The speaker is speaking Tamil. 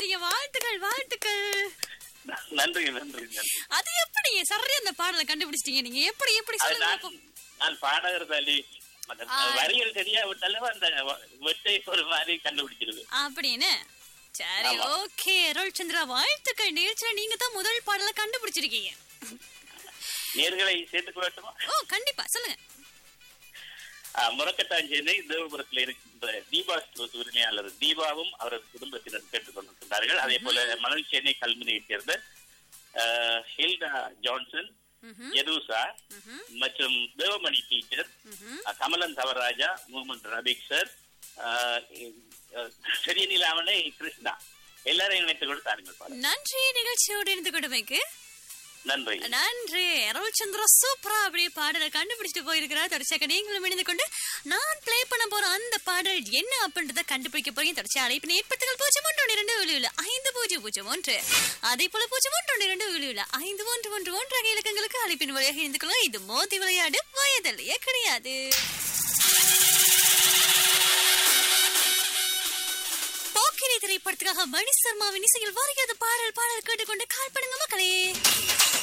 கண்டுபிடிச்சிட்டீங்க வாழ்த்துக்கள் வாழ்த்துக்கள் நன்றி நன்றி நன்றி அது எப்படி சரி அந்த பாடலை கண்டுபிடிச்சிட்டீங்க நீங்க எப்படி எப்படி அது சொல்லுங்க நான் பாப்போம். நான் பாடகர் தள்ளி மற்ற ஆ. வரிகள் சரியா விட்டாலும் அந்த வெட்டை ஒரு மாதிரி கண்டுபிடிச்சிருது அப்படின்னு சரி ஆமா. ஓகே அருள் சந்திரா வாழ்த்துக்கள் நிகழ்ச்சியில நீங்க தான் முதல் பாடலை கண்டுபிடிச்சிருக்கீங்க நேர்களை சேர்த்துக்க வேண்டுமா ஓ கண்டிப்பா சொல்லுங்க முரக்கட்டாஞ்சேனை தேவபுரத்தில் இருக்கின்ற தீபா ஸ்டோர்ஸ் உரிமையாளர் தீபாவும் அவரது குடும்பத்தினர் கேட்டுக் கொண்டிருக்கிறார்கள் அதே போல மணல்சேனை கல்முனையைச் சேர்ந்த அஹ், ஹில்டா ஜான்சன் ம்ஹும், யதுசா ம்ஹும், மற்றும் தேவமணி டீச்சர் ம்ஹும். அஹ், கமலன் தவராஜா முகமது ரபிக் சார் அஹ், அஹ், பெரிய நிலாமனை கிருஷ்ணா எல்லாரையும் இணைத்துக் கொண்டு தாருங்கள் பாருங்கள். நன்றி நிகழ்ச்சியோடு இருந்து கொடுமைக்கு நன்றி நன்றி அருள் சந்திரா சூப்பரா அப்படியே பாடலை கண்டுபிடிச்சிட்டு போயிருக்கிறார் தொடர்ச்சியாக நீங்களும் இணைந்து கொண்டு நான் ப்ளே பண்ண போற அந்த பாடல் என்ன அப்படின்றத கண்டுபிடிக்க போறீங்க தொடர்ச்சி அழைப்பின் ஏற்படுத்துகள் பூஜ்ஜியம் ஒன்று ஒன்று இரண்டு விழுவில் ஐந்து பூஜ்ஜியம் பூஜ்ஜியம் ஒன்று அதே போல பூஜ்ஜியம் ஒன்று ஒன்று இரண்டு விழுவில் ஐந்து ஒன்று ஒன்று ஒன்று ஆகிய இலக்கங்களுக்கு அழைப்பின் வழியாக இணைந்து கொள்ள இது மோதி விளையாடு வயதில்லையே கிடையாது போக்கிரி திரைப்படத்துக்காக மணி சர்மாவின் இசையில் வருகிறது பாடல் பாடல் கேட்டுக்கொண்டு கால் பண்ணுங்க மக்களே